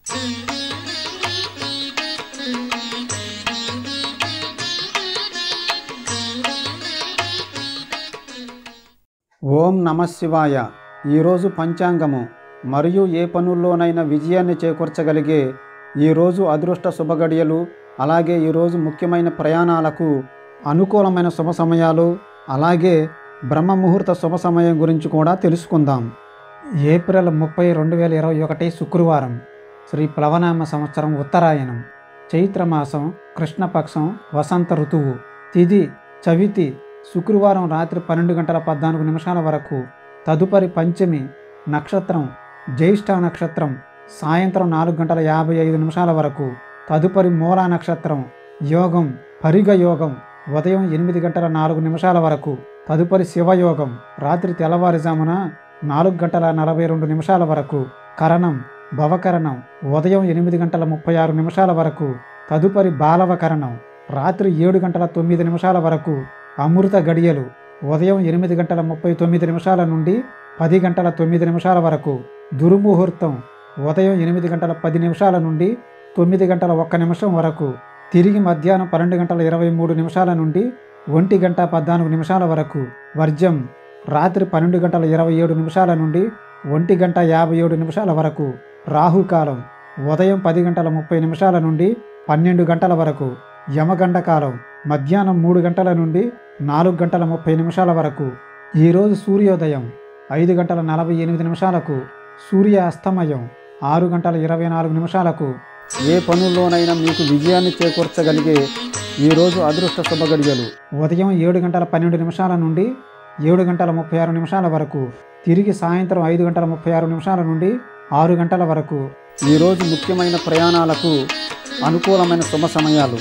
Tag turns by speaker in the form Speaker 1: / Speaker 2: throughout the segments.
Speaker 1: ఓం నమ శివాయ ఈరోజు పంచాంగము మరియు ఏ పనుల్లోనైనా విజయాన్ని చేకూర్చగలిగే ఈరోజు అదృష్ట శుభగడియలు అలాగే ఈరోజు ముఖ్యమైన ప్రయాణాలకు అనుకూలమైన శుభ సమయాలు అలాగే బ్రహ్మ ముహూర్త శుభ సమయం గురించి కూడా తెలుసుకుందాం ఏప్రిల్ ముప్పై రెండు వేల ఇరవై ఒకటి శుక్రవారం శ్రీ ప్లవనామ సంవత్సరం ఉత్తరాయణం చైత్రమాసం కృష్ణపక్షం వసంత ఋతువు తిథి చవితి శుక్రవారం రాత్రి పన్నెండు గంటల పద్నాలుగు నిమిషాల వరకు తదుపరి పంచమి నక్షత్రం జ్యేష్ఠ నక్షత్రం సాయంత్రం నాలుగు గంటల యాభై ఐదు నిమిషాల వరకు తదుపరి మూలా నక్షత్రం యోగం పరిగ యోగం ఉదయం ఎనిమిది గంటల నాలుగు నిమిషాల వరకు తదుపరి శివయోగం రాత్రి తెల్లవారుజామున నాలుగు గంటల నలభై రెండు నిమిషాల వరకు కరణం భవకరణం ఉదయం ఎనిమిది గంటల ముప్పై ఆరు నిమిషాల వరకు తదుపరి బాలవకరణం రాత్రి ఏడు గంటల తొమ్మిది నిమిషాల వరకు అమృత గడియలు ఉదయం ఎనిమిది గంటల ముప్పై తొమ్మిది నిమిషాల నుండి పది గంటల తొమ్మిది నిమిషాల వరకు దుర్ముహూర్తం ఉదయం ఎనిమిది గంటల పది నిమిషాల నుండి తొమ్మిది గంటల ఒక్క నిమిషం వరకు తిరిగి మధ్యాహ్నం పన్నెండు గంటల ఇరవై మూడు నిమిషాల నుండి ఒంటి గంట పద్నాలుగు నిమిషాల వరకు వర్జం రాత్రి పన్నెండు గంటల ఇరవై ఏడు నిమిషాల నుండి ఒంటి గంట యాభై ఏడు నిమిషాల వరకు రాహుకాలం ఉదయం పది గంటల ముప్పై నిమిషాల నుండి పన్నెండు గంటల వరకు యమగండ కాలం మధ్యాహ్నం మూడు గంటల నుండి నాలుగు గంటల ముప్పై నిమిషాల వరకు ఈరోజు సూర్యోదయం ఐదు గంటల నలభై ఎనిమిది నిమిషాలకు సూర్య అస్తమయం ఆరు గంటల ఇరవై నాలుగు నిమిషాలకు ఏ పనుల్లోనైనా మీకు విజయాన్ని చేకూర్చగలిగే ఈరోజు అదృష్ట శుభగడియలు ఉదయం ఏడు గంటల పన్నెండు నిమిషాల నుండి ఏడు గంటల ముప్పై ఆరు నిమిషాల వరకు తిరిగి సాయంత్రం ఐదు గంటల ముప్పై ఆరు నిమిషాల నుండి ఆరు గంటల వరకు ఈరోజు ముఖ్యమైన ప్రయాణాలకు అనుకూలమైన శుభ సమయాలు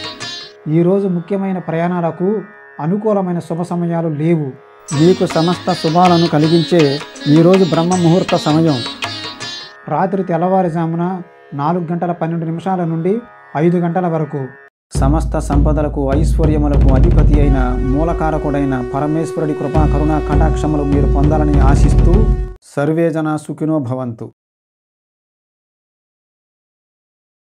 Speaker 1: ఈరోజు ముఖ్యమైన ప్రయాణాలకు అనుకూలమైన శుభ సమయాలు లేవు మీకు సమస్త శుభాలను కలిగించే ఈరోజు బ్రహ్మ ముహూర్త సమయం రాత్రి తెల్లవారుజామున నాలుగు గంటల పన్నెండు నిమిషాల నుండి ఐదు గంటల వరకు సమస్త సంపదలకు ఐశ్వర్యములకు అధిపతి అయిన మూలకారకుడైన పరమేశ్వరుడి కృపా కరుణా కటాక్షములు మీరు పొందాలని ఆశిస్తూ సర్వేజన సుఖినో భవంతు